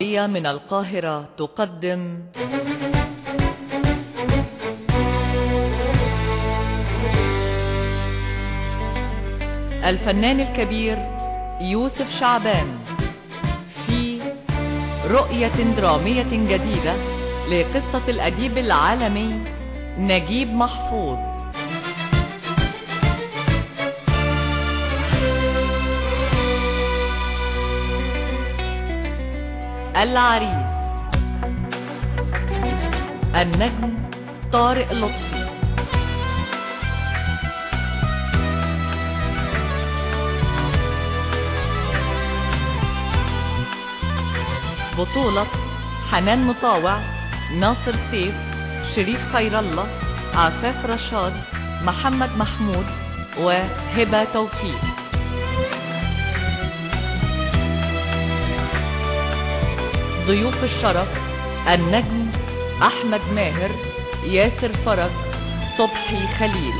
هي من القاهرة تقدم الفنان الكبير يوسف شعبان في رؤية درامية جديدة لقصة الأديب العالمي نجيب محفوظ العريس النجم طارق لطفي بطولة حنان مطاوع ناصر سيف شريف خير الله عفاف رشاد محمد محمود وهبة توفيق ضيوف الشرف النجم أحمد ماهر ياسر فرج صبحي خليل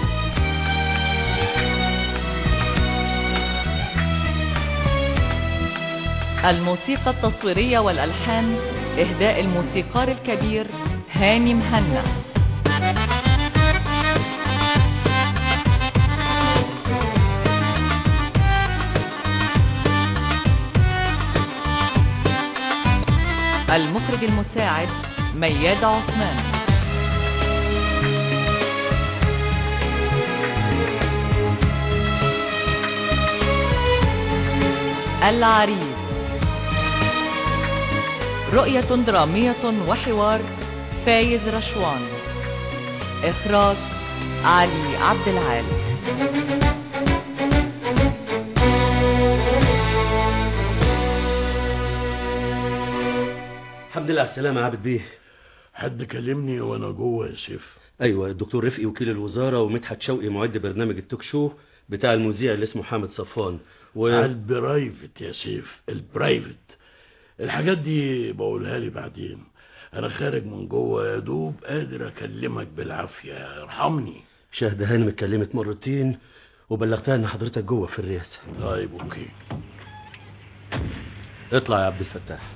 الموسيقى التصويرية والألحان إهداء الموسيقار الكبير هاني مهنا المخرج المساعد مياد عثمان العريس رؤية درامية وحوار فايز رشوان إخراج علي عبد العال الحمد لله على السلامة يا عابد بيه حد كلمني وانا جوه يا سيف ايوه الدكتور رفقي وكيل الوزارة ومدحت شوقي معد برنامج التوك شو بتاع المذيع اللي اسمه حامد صفان و... البرايفت يا سيف البرايفت الحاجات دي بقولها لي بعدين انا خارج من جوه يا دوب قادر اكلمك بالعافية ارحمني شاهد هانم اتكلمت مرتين وبلغتها ان حضرتك جوه في الرئاسة طيب اوكي اطلع يا عبد الفتاح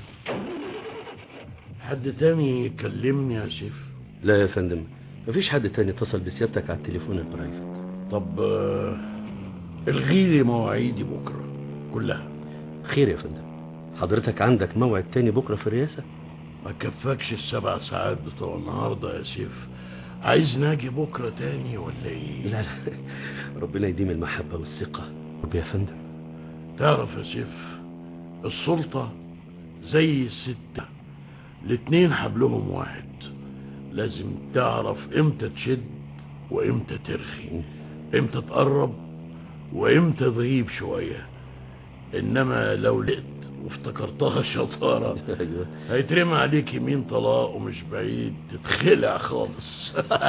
حد تاني كلمني يا سيف لا يا فندم مفيش حد تاني اتصل بسيادتك على التليفون البرايفت طب آه، الغي لي مواعيدي بكرة كلها خير يا فندم حضرتك عندك موعد تاني بكرة في الرئاسة ما كفاكش السبع ساعات بتوع النهاردة يا سيف عايز ناجي بكرة تاني ولا ايه لا لا ربنا يديم المحبة والثقة رب يا فندم تعرف يا سيف السلطة زي الستة الاتنين حبلهم واحد لازم تعرف امتى تشد وامتى ترخي امتى تقرب وامتى تغيب شوية انما لو لقت وافتكرتها شطارة ايوه هيترمى عليك يمين طلاق ومش بعيد تتخلع خالص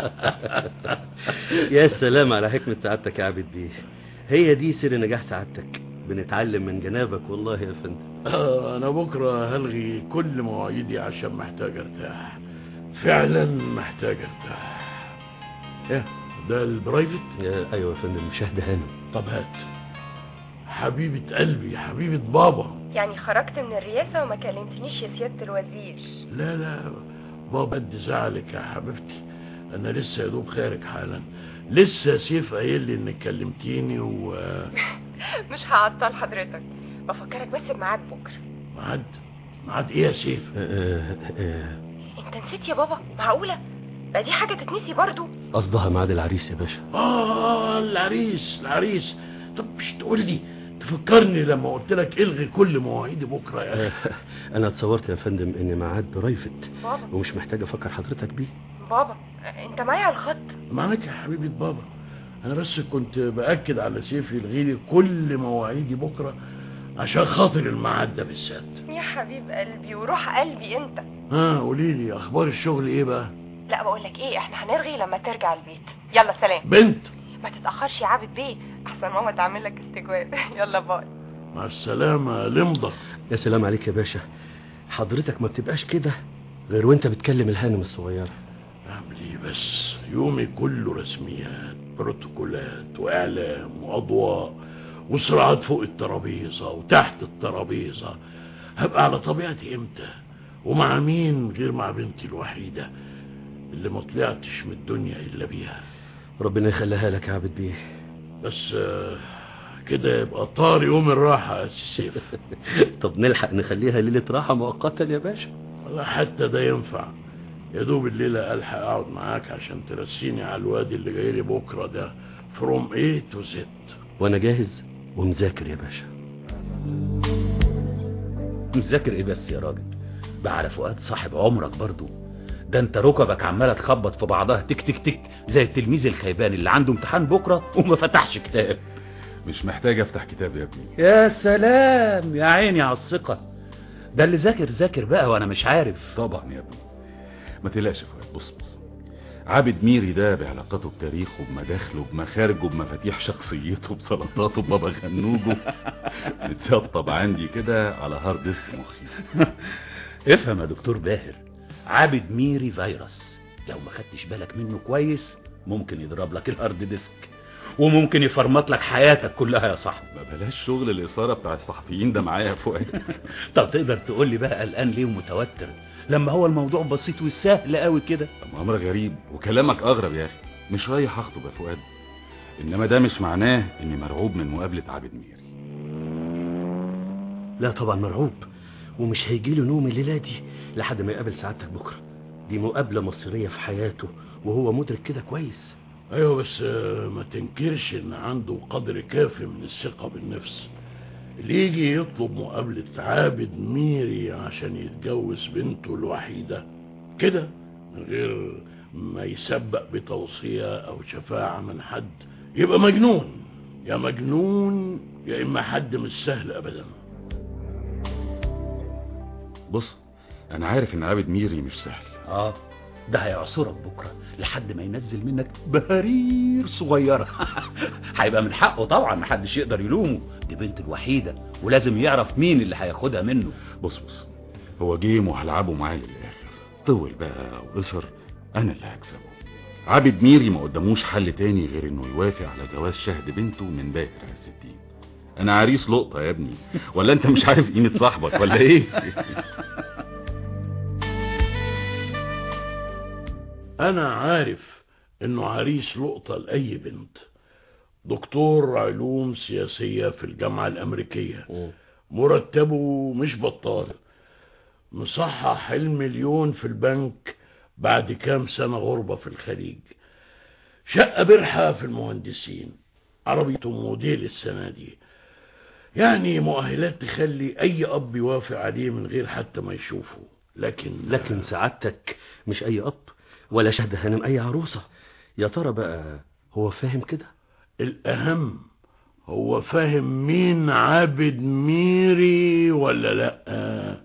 يا سلام على حكمة سعادتك يا عابد بيه هي دي سر نجاح سعادتك بنتعلم من جنابك والله يا فندم آه، انا بكرة هلغي كل مواعيدي عشان محتاج ارتاح فعلا محتاج ارتاح ايه ده البرايفت يا ايوه يا فندم شاهد هانم طب هات حبيبة قلبي حبيبة بابا يعني خرجت من الرئاسة وما كلمتنيش يا سيادة الوزير لا لا بابا قد زعلك يا حبيبتي انا لسه يا دوب خارج حالا لسه سيف قايل لي انك كلمتيني وميعاد مش هعطل حضرتك بفكرك بس بميعاد بكرة ميعاد ايه يا سيف آه، آه، انت نسيت يا بابا معقولة بقى دي حاجة تتنسي برضو قصدها ميعاد العريس يا باشا اه العريس العريس طب مش تقول لي تفكرني لما قلت لك الغي كل مواعيدي بكره يا اخي آه، انا اتصورت يا فندم ان ميعاد برايفت بابا ومش محتاج افكر حضرتك بيه بابا انت معايا على الخط معاك يا حبيبه بابا انا بس كنت باكد على سيف يلغي لي كل مواعيدي بكره عشان خاطر الميعاد ده بالذات يا حبيب قلبي وروح قلبي انت ها قولي لي اخبار الشغل ايه بقى لا بقول لك ايه احنا هنرغي لما ترجع البيت يلا سلام بنت ما تتأخرش يا عابد بيه احسن ماما تعمل لك استجواب يلا باي مع السلامه لمضة يا سلام عليك يا باشا حضرتك ما بتبقاش كده غير وانت بتكلم الهانم الصغيرة اعمل ايه بس يومي كله رسميات بروتوكولات واعلام واضواء وصراعات فوق الترابيزه وتحت الترابيزه هبقى على طبيعتي امتى ومع مين غير مع بنتي الوحيدة اللي ما طلعتش من الدنيا إلا بيها ربنا يخليها لك يا عبد بيه بس آه، كده يبقى طار يوم الراحة يا سي سيف طب نلحق نخليها ليلة راحة مؤقتا يا باشا ولا حتى ده ينفع يا دوب الليلة ألحق أقعد معاك عشان ترسيني على الوادي اللي جاي لي بكرة ده فروم ايه تو زد وانا جاهز ومذاكر يا باشا مذاكر ايه بس يا راجل بقى على فؤاد صاحب عمرك برضو ده انت ركبك عماله تخبط في بعضها تك تك تك زي التلميذ الخيبان اللي عنده امتحان بكره وما فتحش كتاب مش محتاج افتح كتاب يا ابني يا سلام يا عيني على الثقه ده اللي ذاكر ذاكر بقى وانا مش عارف طبعا يا ابني ما تقلقش يا فؤاد بص بص عابد ميري ده بعلاقاته بتاريخه بمداخله بمخارجه بمفاتيح شخصيته بسلطاته ببابا غنوجه متسطب عندي كده على هارد ديسك مخي افهم يا دكتور باهر عابد ميري فيروس لو ما خدتش بالك منه كويس ممكن يضرب لك الهارد ديسك وممكن يفرمط لك حياتك كلها يا صاحبي ما بلاش شغل الإثارة بتاع الصحفيين ده معايا يا فؤاد طب تقدر تقول لي بقى قلقان ليه ومتوتر لما هو الموضوع بسيط وسهل قوي كده طب أمر غريب وكلامك أغرب يا أخي مش رايح أخطب يا فؤاد إنما ده مش معناه إني مرعوب من مقابلة عابد ميري لا طبعا مرعوب ومش هيجيله نوم الليلة دي لحد ما يقابل سعادتك بكرة دي مقابلة مصيرية في حياته وهو مدرك كده كويس ايوه بس آه، ما تنكرش ان عنده قدر كافي من الثقة بالنفس اللي يجي يطلب مقابلة عابد ميري عشان يتجوز بنته الوحيدة كده من غير ما يسبق بتوصية او شفاعة من حد يبقى مجنون يا مجنون يا اما حد مش سهل ابدا بص أنا عارف إن عابد ميري مش سهل اه ده هيعصرك بكره لحد ما ينزل منك بهارير صغيره هيبقى من حقه طبعا محدش يقدر يلومه دي بنت الوحيده ولازم يعرف مين اللي هياخدها منه بص بص هو جيم وهلعبه معاه للآخر طول بقى وقصر أنا اللي هكسبه عابد ميري ما قداموش حل تاني غير إنه يوافق على جواز شهد بنته من باهر عز الدين أنا عريس لقطة يا ابني ولا أنت مش عارف قيمة صاحبك ولا إيه؟ انا عارف انه عريس لقطة لاي بنت دكتور علوم سياسية في الجامعة الامريكية مرتبه مش بطال مصحح المليون في البنك بعد كام سنة غربة في الخليج شقة برحة في المهندسين عربيته موديل السنة دي يعني مؤهلات تخلي اي اب يوافق عليه من غير حتى ما يشوفه لكن لكن سعادتك مش أي أب ولا شهد هانم أي عروسة يا ترى بقى هو فاهم كده الأهم هو فاهم مين عابد ميري ولا لأ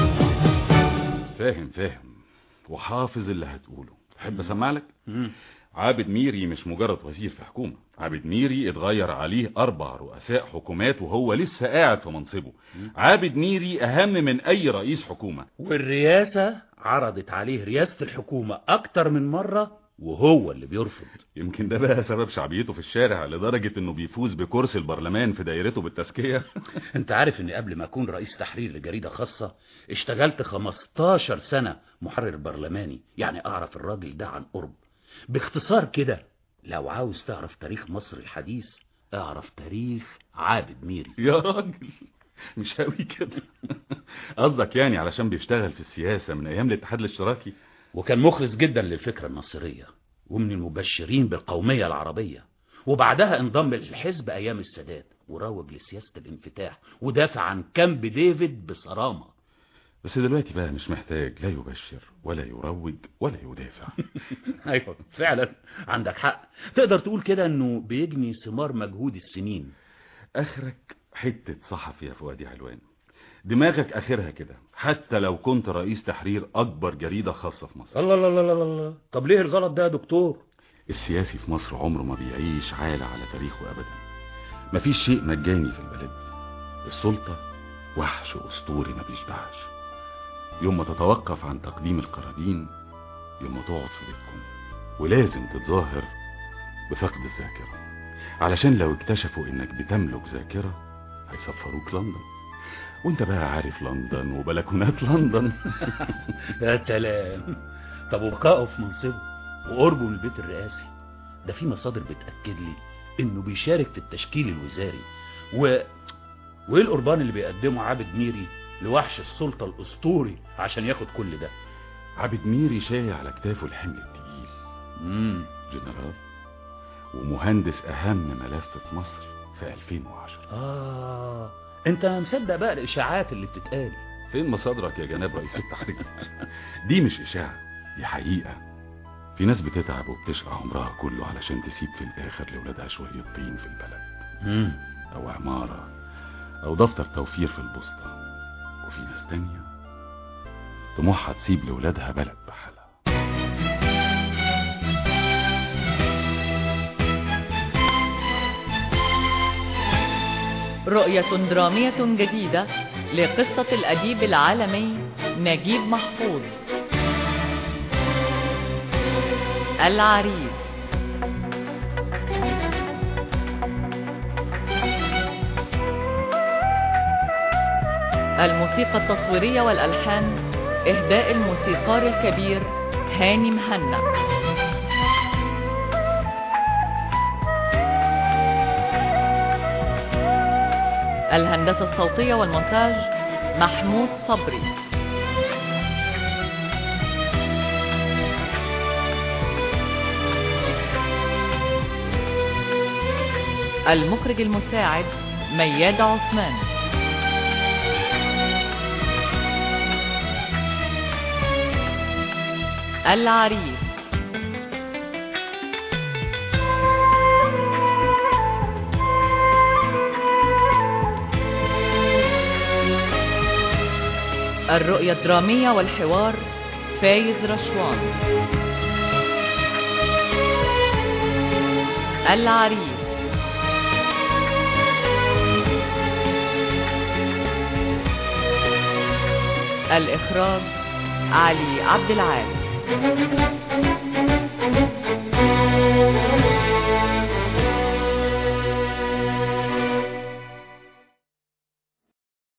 فاهم فاهم وحافظ اللي هتقوله تحب اسمع لك عابد ميري مش مجرد وزير في حكومة عابد ميري اتغير عليه اربع رؤساء حكومات وهو لسه قاعد في منصبه عابد ميري اهم من اي رئيس حكومة والرئاسه عرضت عليه رئاسه الحكومه اكتر من مره وهو اللي بيرفض يمكن ده بقى سبب شعبيته في الشارع لدرجة انه بيفوز بكرسي البرلمان في دايرته بالتزكية انت عارف ان قبل ما اكون رئيس تحرير لجريدة خاصة اشتغلت 15 سنة محرر برلماني يعني اعرف الراجل ده عن قرب باختصار كده لو عاوز تعرف تاريخ مصر الحديث اعرف تاريخ عابد ميري يا راجل مش قوي كده قصدك يعني علشان بيشتغل في السياسة من ايام الاتحاد الاشتراكي وكان مخلص جدا للفكرة الناصرية ومن المبشرين بالقومية العربية وبعدها انضم للحزب ايام السادات وروج لسياسة الانفتاح ودافع عن كامب ديفيد بصرامة بس دلوقتي بقى مش محتاج لا يبشر ولا يروج ولا يدافع ايوه فعلا عندك حق تقدر تقول كده انه بيجني ثمار مجهود السنين اخرك حتة صحفي يا فؤادي علوان دماغك اخرها كده حتى لو كنت رئيس تحرير اكبر جريدة خاصة في مصر الله الله الله الله الله طب ليه الغلط ده يا دكتور السياسي في مصر عمره ما بيعيش عالة على تاريخه ابدا مفيش شيء مجاني في البلد السلطة وحش اسطوري ما بيشبعش يوم ما تتوقف عن تقديم القرابين يوم ما تقعد في بيتكم ولازم تتظاهر بفقد الذاكرة علشان لو اكتشفوا انك بتملك ذاكرة هيسفروك لندن وانت بقى عارف لندن وبلكونات لندن يا سلام طب وبقائه في منصبه وقربه من البيت الرئاسي ده في مصادر بتأكد لي انه بيشارك في التشكيل الوزاري و وايه القربان اللي بيقدمه عابد ميري لوحش السلطة الاسطوري عشان ياخد كل ده عابد ميري شايل على كتافه الحمل التقيل امم جنرال ومهندس اهم ملف في مصر في 2010 اه انت مصدق بقى الاشاعات اللي بتتقال فين مصادرك يا جناب رئيس التحرير دي مش اشاعة دي حقيقة في ناس بتتعب وبتشقى عمرها كله علشان تسيب في الاخر لولادها شوية طين في البلد امم او عمارة او دفتر توفير في البوسطة وفي ناس تانية طموحها تسيب لولادها بلد بحالها رؤية درامية جديدة لقصة الأديب العالمي نجيب محفوظ العريس الموسيقى التصويرية والألحان إهداء الموسيقار الكبير هاني مهنا الهندسة الصوتية والمونتاج محمود صبري المخرج المساعد مياد عثمان العريس الرؤية الدرامية والحوار فايز رشوان العريس الإخراج علي عبد العال